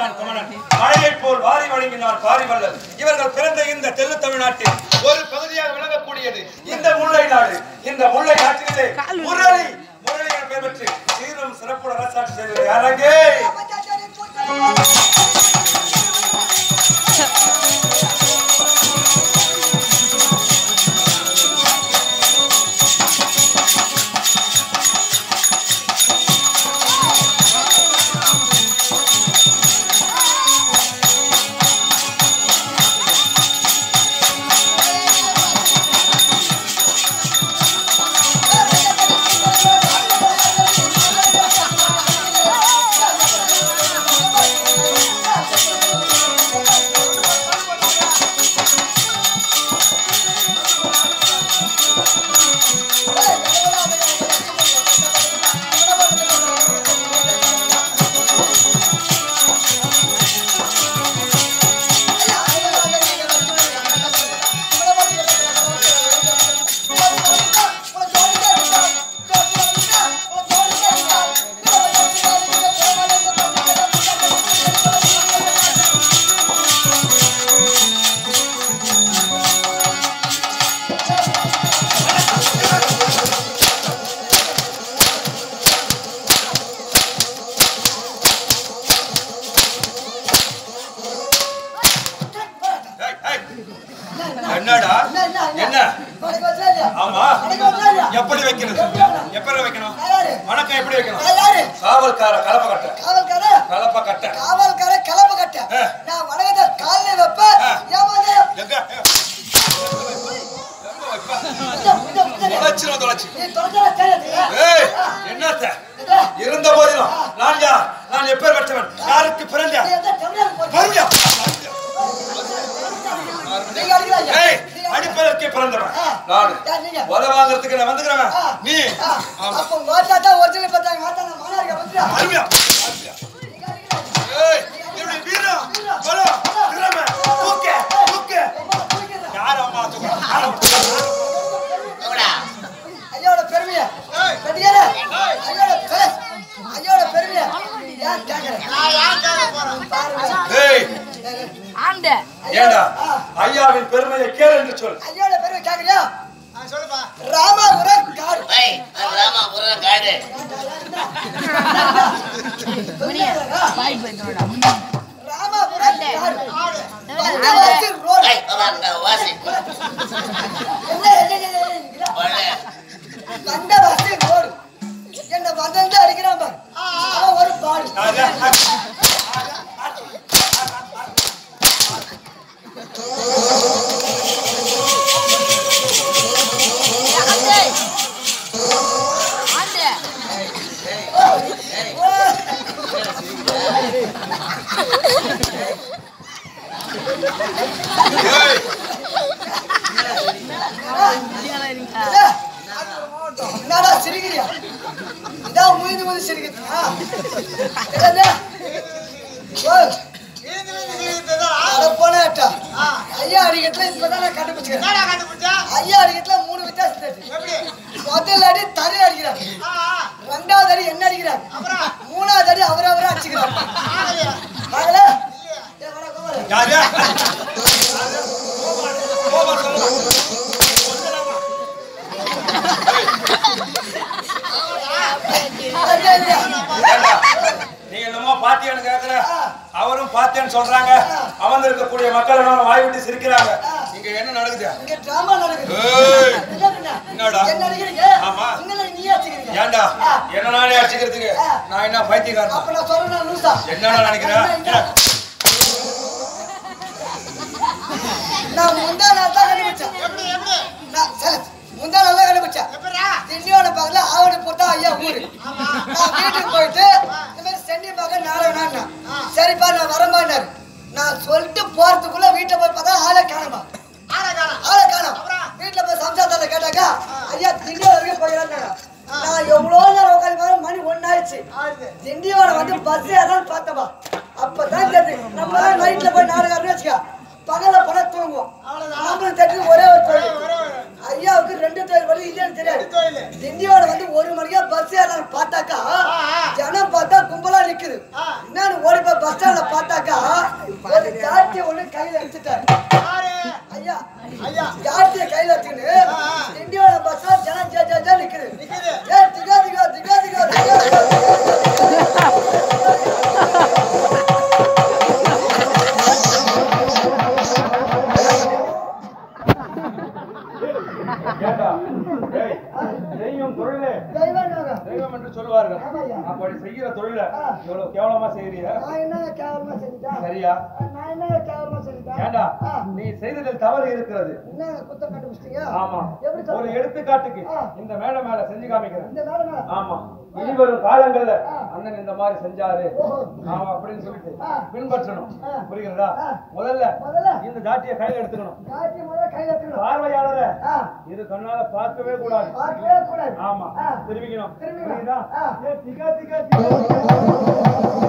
மாட்டான் குமரன் மழையைப் போல் வாரி வழங்கினார் பாரிவல்லல் இவர்கள் பிறந்த இந்த தெல்லு தமிழ்நாட்டில் ஒரு பகுதியாக விளங்கக்கூடியது இந்த முல்லை நாடு இந்த முல்லை நாட்டிலே முரளி முரளி என பெயர் பெற்று சீரும் சிறப்புடன் அரசாட்சி செய்வது யாரங்கே ஏய், ஏய். என்னடா என்ன ஆமா எப்படி வைக்கிறது எப்படி வைக்கணும் வணக்கம் எப்படி வைக்கணும் காவல்கார கலப்ப கட்ட கலப்ப கட்ட காவல்கார கலப்பு கட்ட ஆ. நான் வணக்கத்தை காலில் வைப்பேன் ஆ. ஏமாந்து எங்க கொஞ்சம், கொஞ்சம், கொஞ்சம். தொலைச்சிரும் தொலைச்சு நீ தொலைச்சா தெரியாதுயா? ஏய் என்னத்த என்ன? இருந்த போதிலும் நான் யார் நான் எப்பேர் பெற்றவன் யாருக்கு பிறந்த நீ எந்த தமிழருக்கு போற? மறுபடியா நீங்க அடிக்கிறாயா? ஏய் நீங்க அடிப்பதற்கே பிறந்தவன் ஆ. நானு யார் நீங்க? உத வாங்குறதுக்கு நான் வந்துக்கிறவன் ஆ. நீ ஆ. ஆமா அப்ப உங்க ஆத்தா தான் original பார்த்தாங்க. ஆத்தா நான் மானாரியா பத்திரா? மறுபடியா மறுபடியா. ஏய் இப்படி வீரம் பலம் திறமை தூக்க தூக்க அம்மா, தூக்கிடுறா. யார் அம்மா தூக்க யார் அம்மா தூக்க? ஐயாவோட பெருமையை கட்டிக்கார ஐயாவோட பெரு ஐயாவோட பெருமையை ஏன் கேட்கறேன் பாருங்க ஏய் ஆண்ட ஏண்டா ஐயாவின் பெருமையை கேள் என்று சொல் ஐயாவோட பெருமை கேட்கறியா ராமாபுரம் காடு ஏய், அது ராமாபுரம் காடு பாய் போயிட்டோட ராமாபுரம் காடு வந்தவாசி ரோடு ஏய், அவன் அந்த வாசி என்ன என்ன, என்ன, என்ன, என்ன? பழைய வந்தவாசி ரோடு என்ன வந்தந்து அடிக்கிறான் பாரு அவன் ஒரு பாடு ஆண்ட ஏய் என்னடா சிரிக்கிறியா இதான் முயந்து முயந்து சிரிக்கிறா என்னது? ஓய், அட போனாட்டா. ஐயா அடிக்கட்டுல இப்பதான் நான் கண்டுபிடிச்சுக்கிறேன் ஐயா அடிக்கட்டுல மூணு வித்தியாசம் இருக்கு. முதல் அடி தரை அடிக்கிறார் ரெண்டாவது அடி என்ன அடிக்கிறார் மூணாவது அடி அவர அவரே அடிச்சுக்கிறார் மகள யாரு கோபம் சொல்லுமா ஏண்டா, நீ என்னமோ பாத்தியான்னு கேக்குற அவரும் பாத்தியான்னு சொல்றாங்க அவன் இருக்கக்கூடிய மக்கள் எல்லாம் வாய் விட்டு சிரிக்கிறாங்க இங்க என்ன நடக்குது இங்க டிராமா நடக்குது ஏய், என்ன பண்ண? என்னடா? என்ன அடிக்கிறீங்க ஆமா. இங்க நீ அடிச்சுக்கிறீங்க ஏண்டா ஆ. என்ன நானே அடிச்சுக்கிறதுக்கு நான் என்ன பைத்தியக்காரன் அப்ப நான் சொல்றேன் லூசா என்னடா நினைக்கிறேன் நான் முந்தா நாள் தான் கண்டுபிடிச்சேன் நான் சரி, முந்தா நாள் தான் கண்டுபிடிச்சேன் திண்டியோட பக்கத்துல ஆவடி போட்டா ஐயா ஊரு நான் வீட்டுக்கு போயிட்டு இந்த மாதிரி சென்னி பார்க்க நாளை வேணாம் சரிப்பா நான் வரமாட்டாரு நான் சொல்லிட்டு போறதுக்குள்ள வீட்டுல போய் பார்த்தா ஆளை காணுமா ஆளை காணும் வீட்டுல போய் சம்சாரத்தால கேட்டாக்கா ஐயா திண்டியோ வரைக்கும் போயிடறாங்க நான் எவ்வளவு நேரம் உட்காந்து பாரு மணி ஒன்னாயிடுச்சு திண்டியோட வந்து பஸ் ஏதாவது பார்த்தப்பா அப்பதான் தெரியுது நம்ம தான் நைட்ல போய் நாடகம் வச்சுக்கா பகல போனா தூங்குவோம் நம்மளுக்கு தெரிஞ்சது ஒரே ஒரு தொழில் ஐயாவுக்கு ரெண்டு தொழில் வழி இல்லைன்னு தெரியாது திண்டியோட வந்து ஒரு மணிக்கா பஸ் ஏறான்னு பார்த்தாக்கா ஜனம் பார்த்தா கும்பலா நிக்குது என்னன்னு ஓடி போய் பஸ் ஸ்டாண்ட்ல பார்த்தாக்கா கையில எடுத்துட்டாரு ஐயா யார்கிட்ட கையில வச்சுக்கிட்டு இந்தியாவோட பஸ்ல ஜனம் ஜே ஜே ஜே நிக்குது ஏய் திகா திகா திகா திகா திகா கேட்டா ஏய், செய்யும் தொழிலே தெய்வம்னாங்க. தெய்வம் என்று சொல்லுவார்கள் ஆமாய்யா. அப்படி செய்கிற தொழில இவ்வளவு கேவலமா செய்யறிய நான் என்ன கேவலமா செஞ்சுட்டேன் சரியா நான் என்ன கேவலமா செஞ்சுட்டேன் ஏண்டா ஆ. நீ செய்ததில் தவறு இருக்கிறது என்ன குத்தம் கண்டுபிடிச்சிட்டீங்க ஆமா எப்படி ஒரு சொல்றீங்க? எடுத்துக்காட்டுக்கு ஆ. இந்த மேடை மேல செஞ்சு காமிக்கிறேன் இந்த நாடு மேல ஆமா இனி வரும் காலங்கள்ல ஆ. அண்ணன் இந்த மாதிரி செஞ்சாரு ஓஹோ. ஆமா அப்படின்னு சொல்லிட்டு ஆ. பின்பற்றணும் ஆ. புரிகிறதா ஆ. முதல்ல முதல்ல இந்த ஜாட்டியை கையில எடுத்துக்கணும் காட்சி முதல்ல கையில எடுத்துக்கணும் பார்வையாளரை ஆ, இது கண்ணால பார்க்கவே கூடாது பார்க்கவே கூடாது ஆமா ஆ. திரும்பிக்கணும் திரும்பிக்கணும். புரியுதா ஆ. ஏ, திகா, திகா, திகா, திகா.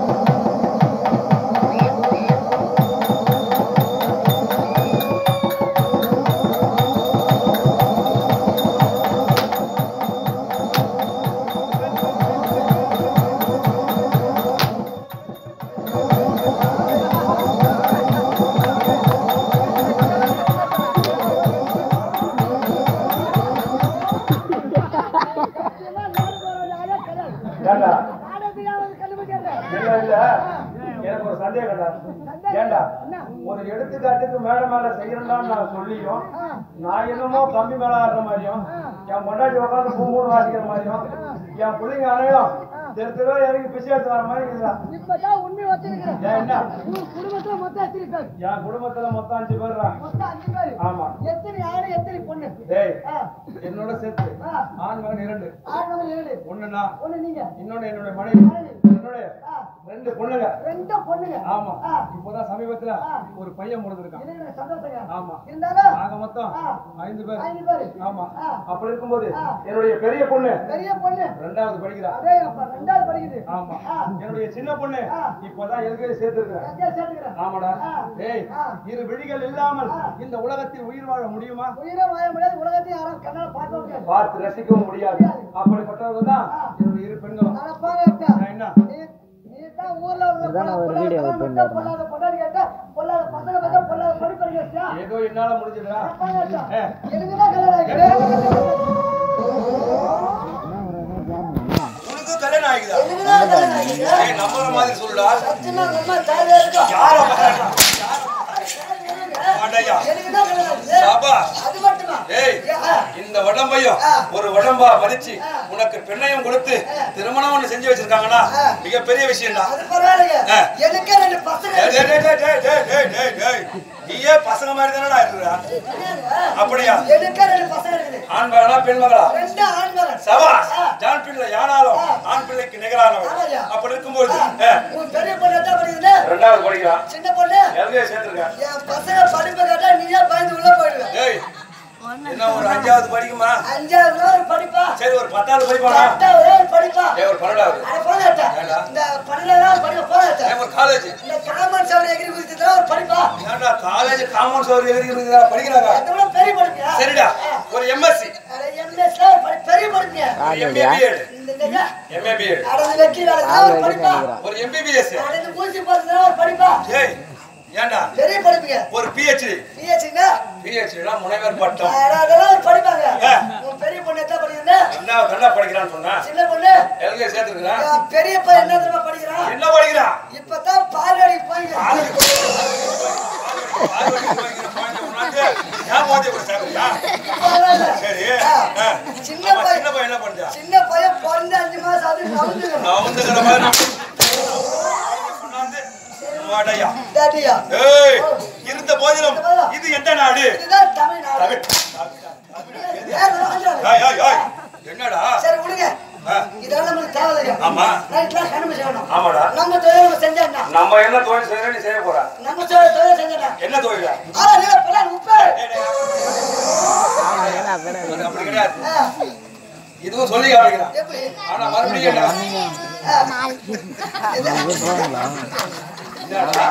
ஏண்டா இல்ல இல்ல எனக்கு ஒரு சந்தேகம்டா ஏண்டா ஒரு எடுத்துக்காட்டுக்கு மேல மேல செய்யறேன்டான்னு நான் சொல்லியும் நான் என்னமோ கம்பி மேல ஆடுற மாதிரியும் என் பொண்டாட்டி உட்காந்து பூ மூணு வாசிக்கிற மாதிரியும் என் பிள்ளைங்க அனையும் தெரு தெருவா இறங்கி பிச்சை எடுத்து வர மாதிரி இருக்குதா இப்பதான் உண்மை வச்சிருக்கிறேன் ஏன் என்ன உன் குடும்பத்துல மொத்தம் எத்தனை பேர் என் குடும்பத்துல மொத்தம் அஞ்சு பேர்டா மொத்தம் அஞ்சு பேர் ஆமா எத்தனை ஆணு எத்தனை பொண்ணு டேய் ஆ, என்னோட சேர்த்து ஆ. ஆண் மகன் இரண்டு ஆண் மகன் ஏழு ஒண்ணு நான் ஒண்ணு நீங்க இன்னொன்னு என்னுடைய மனைவி என்னுடைய ஆ, ரெண்டு பொண்ணுங்க ரெண்டும் பொண்ணுங்க ஆமா ஆ. இப்போதான் சமீபத்துல ஆ. ஒரு பையன் முடிஞ்சிருக்கான் இது எனக்கு சந்தோஷங்க ஆமா இருந்தாலும் நாங்க மொத்தம் ஆ. ஐந்து பேர் ஐந்து பேரு ஆமா ஆ. அப்படி இருக்கும்போது ஆ. என்னுடைய பெரிய பொண்ணு பெரிய பொண்ணு ரெண்டாவது படிக்கிறா அதே அப்பா ரெண்டாவது படிக்குது ஆமா ஆ. என்னுடைய சின்ன பொண்ணு ஆ. இப்பதான் எல்கேஜி சேர்த்திருக்கிறேன் எங்கேயா சேர்த்துக்கிறேன் ஆமாடா ஆ. டேய் ஆ. இரு விழிகள் இல்லாமல் ஆ. இந்த உலகத்தில் உயிர் வாழ முடியுமா உயிரை வாழ முடியாது உலகத்தையும் யாரும் கண்ணால பார்க்க முடியாது பார்த்து ரசிக்கவும் முடியாது அப்படிப்பட்டவர்கள் தான் என்னுடைய இரு பெண்களும் ஆனா பாருங்க அக்கா, நான் என்ன நீ நீ தான் ஊர்ல உள்ள பொல்லாத பொல்லாத மட்டும் பொல்லாத பொண்டாட்டி கேட்டா, பொல்லாத பசங்க பார்த்தா பொல்லாத படிப்பறிவு வச்சியா? ஏதோ என்னால முடிஞ்சதுடா ஆனா பாருங்க அக்கா, ஏ. எனக்கு தான் கல்யாணம் ஆகிடுச்சு. உனக்கு கல்யாணம் ஆகிதா எனக்கு தான் கல்யாணம் ஆகிடுச்சு. ஏய் நம்புற மாதிரி சொல்லுடா சத்தியமா உங்க அம்மா ஜாலியா இருக்கும். யார மாட்டையா எனக்கு தான் கல்யாணம் ஆகிடுச்சு. சாபா அது மட்டுமா? ஏய் ஆ, இந்த உடம்பையும் ஆ. ஒரு உடம்பா மதிச்சு உனக்கு பெண்ணையும் கொடுத்து திருமணம் ஒண்ணு செஞ்சு வச்சிருக்காங்கன்னா ஆ. மிகப்பெரிய விஷயம்டா அது பரவாயில்லைங்க. ஆ. எனக்கே ரெண்டு பசங்க டேய், டேய், டேய், டேய், டேய், டேய், டேய், டேய். நீயே பசங்க மாதிரி தானடா இருக்கிற அப்படியா எனக்கே ரெண்டு பசங்க இருக்குது. ஆண் மகளா பெண் மகளா ரெண்டு ஆண் மகன். சவா ஆ. ஜான் பிள்ளை யானாலும் ஆ. ஆண் பிள்ளைக்கு நிகரானவன் ஆமாய்யா. அப்படி இருக்கும்போது ஆ. ஆ, உன் பெரிய பொண்ணு என்ன படிக்குதுன்னு? ரெண்டாவது படிக்கிறான் சின்ன பொண்ணு எல்கையை சேர்த்திருக்கேன் என் பசங்க படிப்பை கேட்டா நீயே பயந்து உள்ள போயிடுவ டேய் என்ன ஒரு அஞ்சாவது படிக்குமா அஞ்சாவது ஒரு படிப்பா சரி ஒரு பத்தாவது படிப்பானா எட்டாவது ஒரு படிப்பா ஏய் ஒரு பன்னெண்டாவது அட போதாட்டா ஏண்டா? இந்த பன்னெண்டாவது படிக்க போதாட்டா ஏய், ஒரு காலேஜ் இந்த காமன் சவரி எகிரி குதிச்சதுல ஒரு படிப்பா ஏன்டா காலேஜ் காமன் சௌரி எழுதிக்கிறீங்களா படிக்கிறாங்க அதை விட பெரிய படிப்பியா சரிடா ஒரு எம்எஸ்சி அட எம்எஸ்ல ஒரு படி பெரிய படிப்பியா ஒரு எம்ஏ பிஎட் இந்த இந்த எம்ஏ பிஎட் அடது வெக்கி வேலை ஒரு படிப்பா ஒரு எம்பிபிஎஸ் அடது ஊசி போடுறதுல ஒரு படிப்பா ஏய் ஏன்டா பெரிய படிப்புங்க ஒரு பிஹெச்டி பிஹெச்னா பிஹெச்டினா முனைவர் பட்டம் அதெல்லாம் ஒரு படிப்பாங்க ஆ. உன் பெரிய பொண்ணு என்ன படிக்குதுன்னா என்ன கண்டா படிக்கிறான்னு சொன்னா சின்ன பொண்ணு எல்கே சேர்த்துருக்கிறேன் என் பெரிய பையன் என்ன தெரியுமா படிக்கிறான் என்ன படிக்கிறான் இப்பதான் பால்வாடி போய் சரி ஆ. ஆ. சின்ன ஆமா, பையன். சின்ன பையன் என்ன பண்ணுறா சின்ன பையன் பிறந்து அஞ்சு மாசம் அது நவுந்துக்கணும் நான் வந்துக்கிற மாதிரி கொண்டாந்து மாடையா டாடியா ஏய் இருந்த போதிலும் இது எந்த நாடு இதுதான் தமிழ்நாடு தமிழ். வேற ராஜாவே. ஏய், ஏய், ஏய். என்னடா சரி விடுங்க ஆ. இதெல்லாம் நமக்கு தேவையில்லைங்க ஆமா. நைட்லாம் கடுமை செய்யணும் ஆமாடா நம்ம தொழில் நம்ம செஞ்சோம்னா நம்ம என்ன தொழில் செய்ய நீ செய்ய போற நம்ம தொழில் தொழில் செஞ்சோம்னா என்ன தொழில் ஆனா நீங்க பிள்ளைங்க உப்பு அது அப்படி கிடையாது ஆ, இதுவும் சொல்லி காமிக்கிறான் எப்படி ஆனா மறுபடியும் என்ன? ஆ. இது- என்னடா?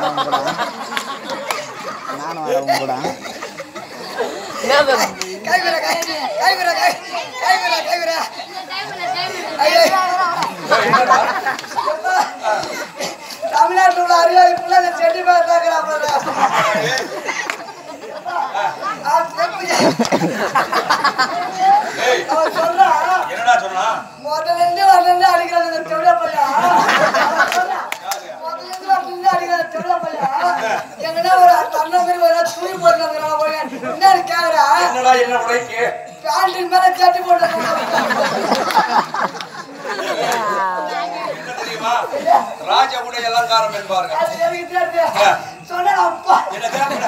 கைவிட கை கைவிட கை கைவிட கைவிட ஐயே ஏய், என்னடா? எப்பா, தமிழ்நாட்டுல உள்ள அறிவாளி பிள்ளை செடி பார்த்தாங்கிறான் ராஜ உடை அலங்காரம் என்பார்கள் அது எனக்கு தெரியாது. சொன்னேன் அப்பா. என்னது?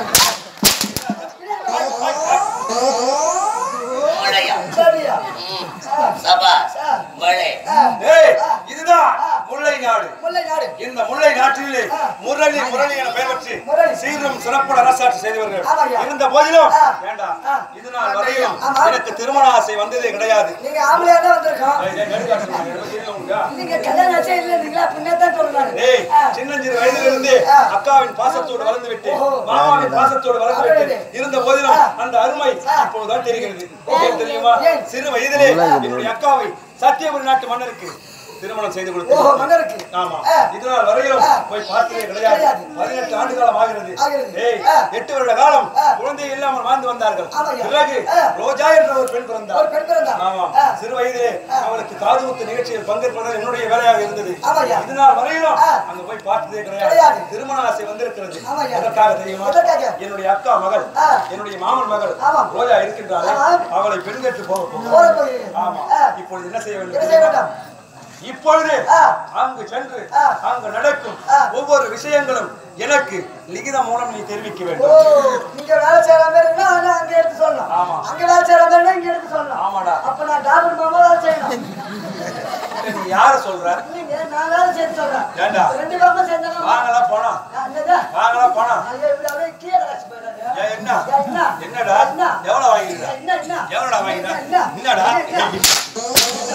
மழையா சரியா? சபா ஆ, மழை ஆ, ஏய், இதுதான் முல்லை நாடு முல்லை நாடு. இந்த முல்லை நாட்டிலே ஆ. முரளி முரளி என பெயர் பெற்று முரளி. சீரும் சிறப்புடன் அரசாட்சி செய்தவர்கள் ஆமாய்யா. இருந்த போதிலும் ஆ. வேண்டாம் ஆ. இது நாள் வரையும் ஆமா. எனக்கு திருமண ஆசை வந்ததே கிடையாது நீங்க ஆம்பளையா தான் வந்திருக்கோம். ஏய், ஏய், நெடுங்காசு, எனக்கு தெரியும் உனக்கு. நீங்க கல்யாணம் ஆச்சே இல்லை நீங்களா பின்னத்தான் சொல்றாரு ஏய், சின்னஞ்சிறு வயதிலிருந்து ஆ. அக்காவின் பாசத்தோடு வளர்ந்து விட்டேன் ஓஹோ. மாமாவின் பாசத்தோடு வளர்ந்து விட்டேன் அடடே. இருந்த போதிலும் ஆ. அந்த அருமை ஆ. இப்போதுதான் தெரிகிறது ஏன் தெரியுமா ஏன்? சிறு வயதிலே என்னுடைய அக்காவை சத்தியபுரி நாட்டு மன்னருக்கு திருமணம் செய்து ஓஹோ கொடுத்தேன் மன்னருக்கு ஆமா ஆ. இதனால் வரையிலும் ஆ. போய் பார்த்ததே கிடையாது கிடையாது. பதினெட்டு ஆண்டு காலம் ஆகிறது ஆகிறது. ஏய் ஆ. எட்டு வருட காலம் ஆ. குழந்தை இல்லாமல் வாழ்ந்து வந்தார்கள் ஆமாய்யா. பிறகு ஆ. ரோஜா என்ற ஒரு பெண் பிறந்தார் ஒரு பெண் பிறந்தா ஆமா ஆ. சிறு வயதிலே அவளுக்கு காது குத்து நிகழ்ச்சியில் பங்கேற்பது என்னுடைய வேலையாக இருந்தது ஆமாய்யா. இதனால் வரையிலும் ஆ. அங்க போய் பார்த்ததே கிடையாது. கிடையாது திருமண ஆசை வந்திருக்கிறது ஆமாய்யா. எதற்காக தெரியுமா எதற்காக? என்னுடைய அக்கா மகள் ஆ. என்னுடைய மாமன் மகள் ஆமா. ரோஜா இருக்கின்றாளே ஆமா. அவளை பெண் கேட்டு போக போற போகிறோம் போகிறீங்க. ஆமா ஆ. இப்பொழுது என்ன செய்ய என்ன வேண்டும் செய்ய தெரியுமா? வேண்டாம்? இப்பொழுது ஆ. அங்கு சென்று ஆ. அங்கு நடக்கும் ஆ. ஒவ்வொரு விஷயங்களும் எனக்கு லிகிதம் மூலம் நீ தெரிவிக்க ஓ, வேண்டும் இங்க வேலை செய்யற மாதிரி இருந்தா ஆனா அங்க எடுத்து சொல்லலாம். ஆமா. அங்க வேலை செய்யற மாதிரி இருந்தா இங்க எடுத்து சொல்லலாம். ஆமாடா. அப்ப நான் டாக்டர் மாமா வேலை செய்யணும். நீ யார சொல்ற இல்லைங்க, நான் வேலை செய்து சொல்றேன். ஏண்டா? ரெண்டு பக்கமா செஞ்சாலும் வாங்கலா போனோம் என்னது? வாங்கலா போனோம் ஐயோ, இப்படி அப்படியே கீழே கடாச்சு போயிடாது. ஏன் என்ன ஏன் என்ன? என்னடா என்ன? எவ்வளவு வாங்கிருக்க என்ன, என்ன? எவ்வளோடா வாங்கின என்ன? என்னடா என்ன?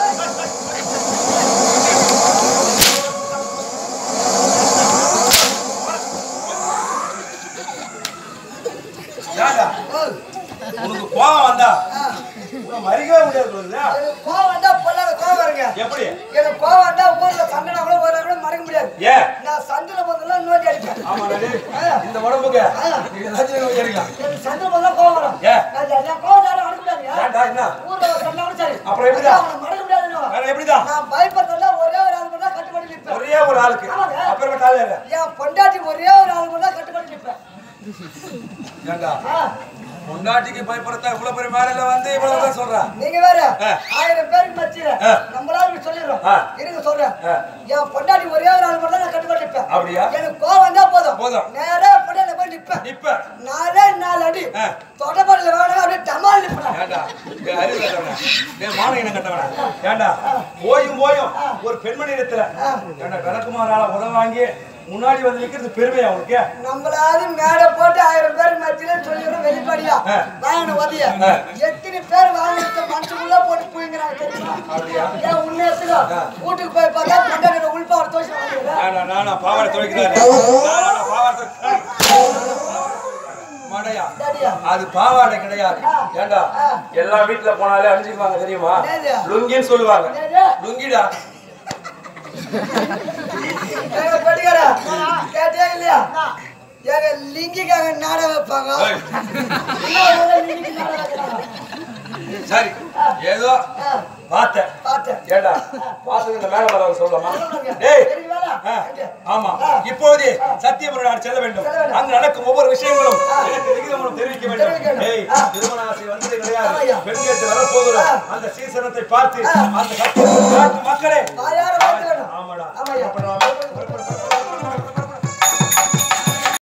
ஏண்டா ஓ, உனக்கு கோவம் வந்தா ஆ. உன்னை மறிக்கவே முடியாது போகுது. எனக்கு கோவம் வந்தா பொல்லாத கோவம் வருங்க. எப்படி எனக்கு கோவம் வந்தா ஊர்ல சண்டைனா கூட ஒரு நாள் கூட மறக்க முடியாது. ஏன் நான் சந்தில போதெல்லாம் நோண்டி அடிப்பேன். ஆமா நடி இந்த உடம்புக்கு நீங்க ஏதாச்சும் கேட்கலாம் எனக்கு சந்தில போதெல்லாம் கோவம் வரும். ஏன்? நான் என் கோவம் யாரும் அடக்க முடியாதுங்க. ஏன்டா என்ன ஊர்ல ஒரு சண்டை கூட சரி. அப்புறம் எப்படிடா? அவனை மறக்க முடியாதுன்னு. வேற எப்படிதான் நான் பயப்படுறதுல ஒரே ஒரு ஆள் மட்டும் தான் கட்டுப்பட்டு நிற்பேன். ஒரே ஒரு ஆளுக்கு ஆமாங்க. அப்புறமேட்டு ஆளே இல்ல என் பொண்டாட்டி ஒரே ஒரு ஆள் மட்டும் தான் கட்டுப்பட்டு நிற்பேன். ஏண்டா ஆ, பொண்டாட்டிக்கு பயப்படுறதா இவ்வளவு பெரிய மேடையில வந்து இவ்வளவு தான் சொல்றா நீங்க வேற ஆ. ஆயிரம் பேருக்கு மத்தியில ஆ. நம்மளால இப்படி சொல்லிடுறோம் ஆ. இருங்க சொல்றேன் ஆ. என் பொண்டாட்டி ஒரே ஒரு ஆள் மட்டும் தான் நான் கட்டுப்பட்டு நிற்பேன் அப்படியா எனக்கு கோவம் வந்தா போதும் போதும். நேரா பொண்டாட்டி போய் நிப்பேன் இப்ப நாலே நாலு அடி ஆ. தொடப்படல வேணும் அப்படியே டமால் நிப்பேன் ஏண்டா டேய் அறிவு கட்டவனா டேய் மான இனம் கட்டவனா ஏண்டா போயும் போயும் ஒரு பெண்மணி இடத்துல ஏண்டா விளக்குமாறால உத வாங்கி முன்னாடி வந்து நிக்கிறது பெருமையா உனக்கு நம்மளாவது மேடை போட்டு ஆயிரம் பேர் மத்தியில சொல்லிடுறோம் வெளிப்படியா ஆ. வாங்கின உதவிய ஆ. எத்தனை பேர் வாங்கின மனசுக்குள்ள போட்டு புயங்கிறாங்க தெரியுமா அப்படியா ஏன் உண்மையத்துக்கோ வீட்டுக்கு போய் பார்த்தா பொண்டாட்டி உள்பா ஒரு தோசை வாங்கிடுறேன் ஏண்டா நானா பாவாடை துவைக்கிறாரு நானா பாவாடை மடையா சரியா அது பாவாடை கிடையாது ஏண்டா எல்லா வீட்டுல போனாலே அணிஞ்சுக்குவாங்க தெரியுமா என்னது? லுங்கின்னு சொல்லுவாங்க என்னது? லுங்கிடா ஏங்க பெட்டிக்காரா கேட்டியா இல்லையா ஏங்க லிங்கிக்காக நாடகம் வைப்பாங்க ஏய், இன்னும் ஒரு லிங்கிக்கு நாடகம் வைக்கிறாங்க சரி ஏதோ ஆ, பார்த்தேன் பார்த்தேன் ஏண்டா பார்த்தது இந்த மேல வரவங்க சொல்லலாமா சொல்லுங்க. டேய் எனக்கு வேணாம். ஆ, எங்க? ஆமா ஆ. இப்போதே சத்தியபுரம் நாடு செல்ல வேண்டும் செல்ல வேண்டும். அங்கு நடக்கும் ஒவ்வொரு விஷயங்களும் ஆ. எனக்கு விகிதம் தெரிவிக்க தெரிவிக்க வேண்டும் வேண்டும். டேய் ஆ. திருமண ஆசை வந்தது ஆமாய்யா. கிடையாது பெண் கேட்டு வரப்போகிறோம் ஆ. அந்த சீசனத்தை பார்த்து ஆ. அந்த சத்தியபுரம் நாட்டு மக்களே வாயார